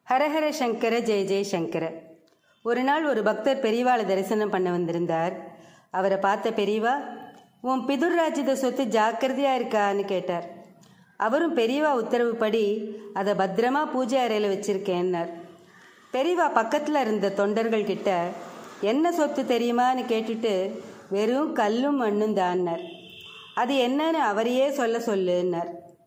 ஹரஹர சங்கர ஜெய ஜெய சங்கர ஒரு நாள் ஒரு பக்தர் பெரியவாளை தரிசனம் பண்ண வந்திருந்தார் அவரை பார்த்த பெரியவா உன் பிதுர் ராஜ்யத சொத்து ஜாக்கிரதையா இருக்கான்னு கேட்டார் அவரும் பெரியவா உத்தரவுப்படி அதை பத்திரமா பூஜை அறையில் வச்சிருக்கேன்னார் பெரியவா பக்கத்தில் இருந்த தொண்டர்கள் கிட்ட என்ன சொத்து தெரியுமான்னு கேட்டுட்டு வெறும் கல்லும் மண்ணும் தான்னார் அது என்னன்னு அவரையே சொல்ல சொல்லுன்னார்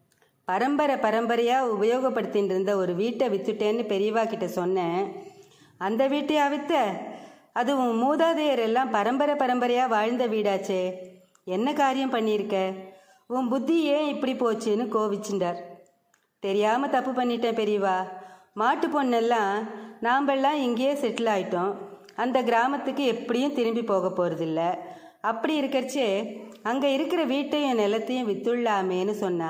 பரம்பரை பரம்பரையாக உபயோகப்படுத்திட்டு இருந்த ஒரு வீட்டை வித்துட்டேன்னு பெரியவா கிட்ட சொன்னேன் அந்த வீட்டையா வித்த அது உன் மூதாதையர் எல்லாம் பரம்பரை பரம்பரையாக வாழ்ந்த வீடாச்சே என்ன காரியம் பண்ணியிருக்க உன் புத்தி ஏன் இப்படி போச்சுன்னு கோவிச்சுண்டார் தெரியாமல் தப்பு பண்ணிட்டேன் பெரியவா மாட்டு பொண்ணெல்லாம் நாம்பெல்லாம் இங்கேயே செட்டில் ஆயிட்டோம் அந்த கிராமத்துக்கு எப்படியும் திரும்பி போக போகிறதில்ல அப்படி இருக்கறச்சே அங்கே இருக்கிற வீட்டையும் நிலத்தையும் வித்துள்ளாமேன்னு சொன்னா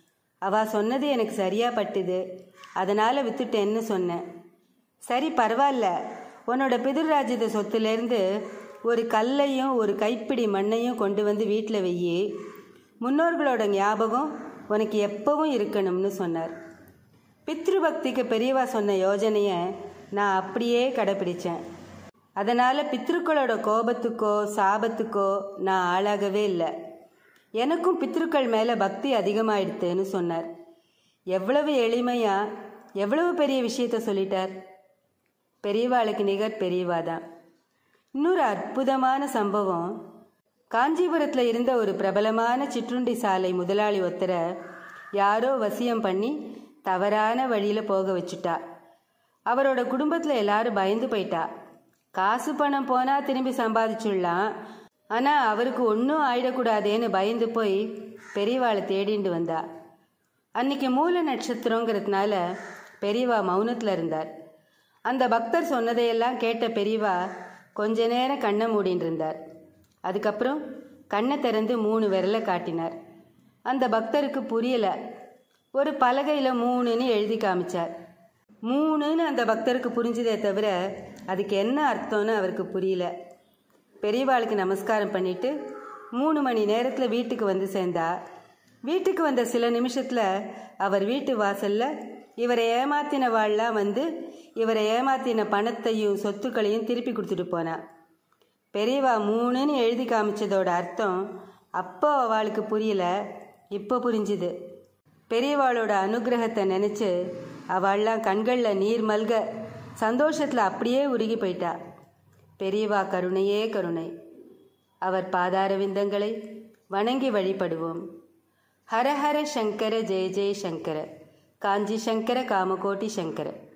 அவ சொன்னது எனக்கு சரியா பட்டுது அதனால வித்துட்டேன்னு சொன்னேன் சரி பரவாயில்ல உன்னோட பிதுர்ராஜ்யத சொத்துலேருந்து ஒரு கல்லையும் ஒரு கைப்பிடி மண்ணையும் கொண்டு வந்து வீட்டில் வெயி முன்னோர்களோட ஞாபகம் உனக்கு எப்பவும் இருக்கணும்னு சொன்னார் பித்ருபக்திக்கு பெரியவா சொன்ன யோஜனையை நான் அப்படியே கடைப்பிடிச்சேன் அதனால் பித்ருக்களோட கோபத்துக்கோ சாபத்துக்கோ நான் ஆளாகவே இல்லை எனக்கும் பித்ருக்கள் மேலே பக்தி அதிகமாயிடுத்துன்னு சொன்னார் எவ்வளவு எளிமையா எவ்வளவு பெரிய விஷயத்த சொல்லிட்டார் பெரியவாளுக்கு நிகர் பெரியவா தான் இன்னொரு அற்புதமான சம்பவம் காஞ்சிபுரத்தில் இருந்த ஒரு பிரபலமான சிற்றுண்டி சாலை முதலாளி ஒருத்தரை யாரோ வசியம் பண்ணி தவறான வழியில் போக வச்சுட்டா அவரோட குடும்பத்தில் எல்லாரும் பயந்து போயிட்டா காசு பணம் போனால் திரும்பி சம்பாதிச்சுடலாம் ஆனால் அவருக்கு ஒன்றும் ஆயிடக்கூடாதேன்னு பயந்து போய் பெரியவாளை தேடிண்டு வந்தா அன்னைக்கு மூல நட்சத்திரங்கிறதுனால பெரியவா மௌனத்தில் இருந்தார் அந்த பக்தர் சொன்னதையெல்லாம் கேட்ட பெரியவா கொஞ்ச நேரம் கண்ணை மூடின்னு இருந்தார் அதுக்கப்புறம் கண்ணை திறந்து மூணு விரலை காட்டினார் அந்த பக்தருக்கு புரியல ஒரு பலகையில் மூணுன்னு எழுதி காமிச்சார் மூணுன்னு அந்த பக்தருக்கு புரிஞ்சுதே தவிர அதுக்கு என்ன அர்த்தம்னு அவருக்கு புரியல பெரியவாளுக்கு நமஸ்காரம் பண்ணிட்டு மூணு மணி நேரத்தில் வீட்டுக்கு வந்து சேர்ந்தா வீட்டுக்கு வந்த சில நிமிஷத்தில் அவர் வீட்டு வாசல்ல இவரை ஏமாத்தின வாள்லாம் வந்து இவரை ஏமாத்தின பணத்தையும் சொத்துக்களையும் திருப்பி கொடுத்துட்டு போனா பெரியவா மூணுன்னு எழுதி காமிச்சதோட அர்த்தம் அப்போ அவளுக்கு புரியல இப்போ புரிஞ்சுது பெரியவாளோட அனுகிரகத்தை நினச்சி அவள்லாம் கண்களில் நீர் மல்க சந்தோஷத்தில் அப்படியே உருகி போயிட்டா பெரியவா கருணையே கருணை அவர் பாதார விந்தங்களை வணங்கி வழிபடுவோம் ஹரஹர சங்கர ஜெய ஜெய சங்கர காஞ்சி சங்கர காமகோட்டி சங்கர